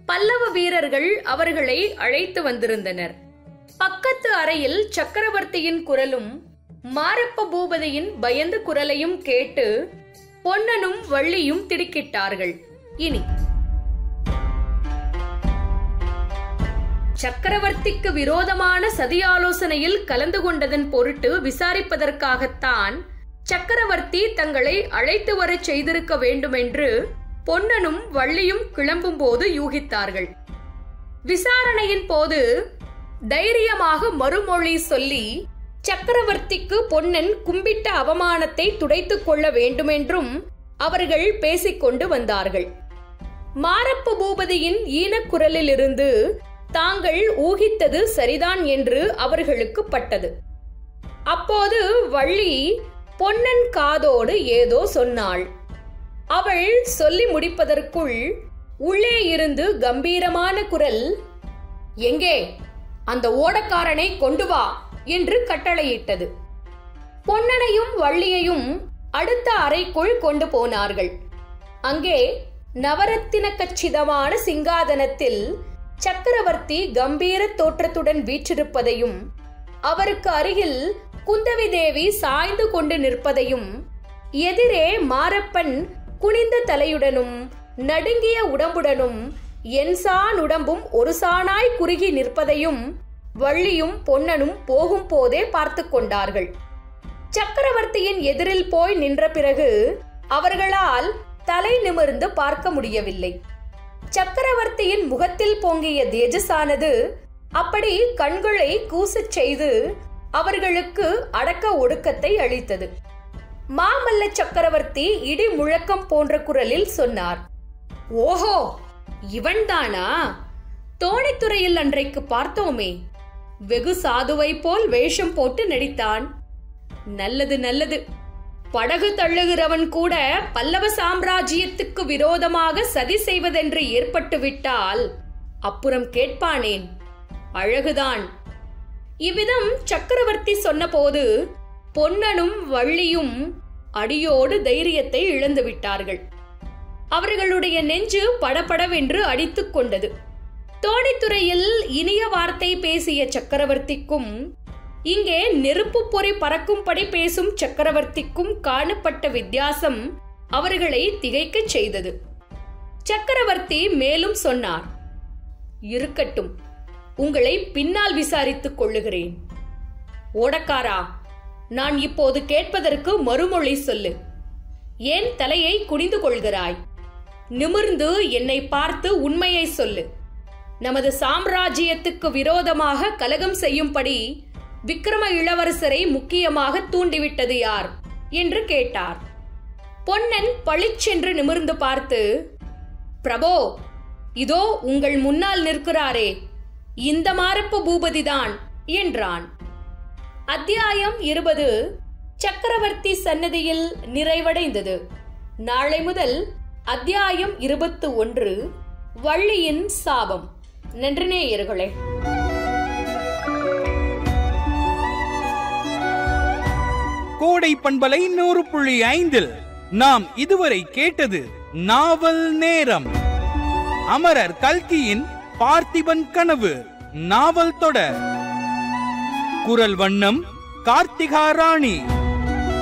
பல்லவ வீரர்கள் அவர்களை அழைத்து வந்திருந்தனர் பக்கத்து அறையில் சக்கரவர்த்தியின் குரலும் மாரப்ப பூபதியின் பயந்த குரலையும் கேட்டு பொன்னனும் வள்ளியும் திடுக்கிட்டார்கள் இனி சக்கரவர்த்திக்கு விரோதமான சதி ஆலோசனையில் கலந்து கொண்டதன் பொருட்டு விசாரிப்பதற்காகத்தான் சக்கரவர்த்தி தங்களை அழைத்து வரச் செய்திருக்க வேண்டுமென்று பொன்னனும் வள்ளியும் கிளம்பும் போது யூகித்தார்கள் விசாரணையின் போது தைரியமாக மறுமொழி சொல்லி சக்கரவர்த்திக்கு பொன்னன் கும்பிட்ட அவமானத்தை துடைத்துக் கொள்ள வேண்டுமென்றும் அவர்கள் பேசிக்கொண்டு வந்தார்கள் மாரப்ப பூபதியின் ஈனக்குரலிலிருந்து தாங்கள் ஊகித்தது சரிதான் என்று அவர்களுக்கு பட்டது அப்போது வள்ளி பொன்னன் காதோடு ஏதோ சொன்னாள் அவள் சொல்லி முடிப்பதற்குள் உள்ளே இருந்து கம்பீரமான குரல் எங்கே அந்த ஓடக்காரனை கொண்டு வா என்று கட்டளையிட்டது பொன்னனையும் வள்ளியையும் அடுத்த அறைக்குள் கொண்டு போனார்கள் அங்கே நவரத்தின கச்சிதமான சிங்காதனத்தில் சக்கரவர்த்தி கம்பீர தோற்றத்துடன் வீற்றிருப்பதையும் அவருக்கு அருகில் குந்தவி தேவி சாய்ந்து கொண்டு நிற்பதையும் எதிரே மாரப்பன் குனிந்த தலையுடனும் நடுங்கிய உடம்புடனும் என்சான் உடம்பும் ஒரு சானாய் குறுகி நிற்பதையும் வள்ளியும் பொன்னனும் போகும் போதே பார்த்து கொண்டார்கள் சக்கரவர்த்தியின் எதிரில் போய் நின்ற பிறகு அவர்களால் தலை நிமிர்ந்து பார்க்க முடியவில்லை சக்கரவர்த்தியின் முகத்தில் பொங்கிய தேஜஸானது அப்படி கண்களை கூசச் செய்து அவர்களுக்கு அடக்க ஒடுக்கத்தை அளித்தது மாமல்ல சக்கரவர்த்தி இடி முழக்கம் போன்ற குரலில் சொன்னார் ஓஹோ இவன்தானா தோணித்துறையில் அன்றைக்கு பார்த்தோமே வெகு சாதுவை போல் வேஷம் போட்டு நடித்தான் நல்லது நல்லது படகு தள்ளுகிறவன் கூட பல்லவ சாம்ராஜ்யத்துக்கு விரோதமாக சதி செய்வதென்று ஏற்பட்டு விட்டால் அப்புறம் கேட்பானேன் அழகுதான் இவ்விதம் சக்கரவர்த்தி சொன்னபோது பொன்னனும் வள்ளியும் அடியோடு தைரியத்தை இழந்து விட்டார்கள் அவர்களுடைய நெஞ்சு படபடவென்று அடித்துக் கொண்டது தோணித்துறையில் இனிய வார்த்தை பேசிய சக்கரவர்த்திக்கும் இங்கே நெருப்பு பொறி பறக்கும்படி பேசும் சக்கரவர்த்திக்கும் காணப்பட்ட வித்தியாசம் அவர்களை திகைக்கச் செய்தது சக்கரவர்த்தி மேலும் சொன்னார் இருக்கட்டும் உங்களை பின்னால் விசாரித்துக் கொள்ளுகிறேன் ஓடக்காரா நான் இப்போது கேட்பதற்கு மறுமொழி சொல்லு ஏன் தலையை குனிந்து கொள்கிறாய் நிமிர்ந்து என்னை பார்த்து உண்மையை சொல்லு நமது சாம்ராஜ்யத்துக்கு விரோதமாக கலகம் செய்யும்படி விக்ரம இளவரசரை முக்கியமாக தூண்டிவிட்டது யார் என்று கேட்டார் பொன்னன் பளிச்சென்று நிமிர்ந்து பார்த்து பிரபோ இதோ உங்கள் முன்னால் நிற்கிறாரே இந்த மாரப்பு பூபதிதான் என்றான் அத்தியாயம் இருபது சக்கரவர்த்தி சன்னதியில் நிறைவடைந்தது நாளை முதல் அத்தியாயம் இருபத்து ஒன்று வள்ளியின் சாபம் நன்றி நேயர்களே கோடை பண்பலை நூறு புள்ளி ஐந்தில் நாம் இதுவரை கேட்டது நாவல் நேரம் அமரர் கல்கியின் பார்த்திபன் கனவு நாவல் தொடர் குரல் வண்ணம் கார்த்திகா ராணி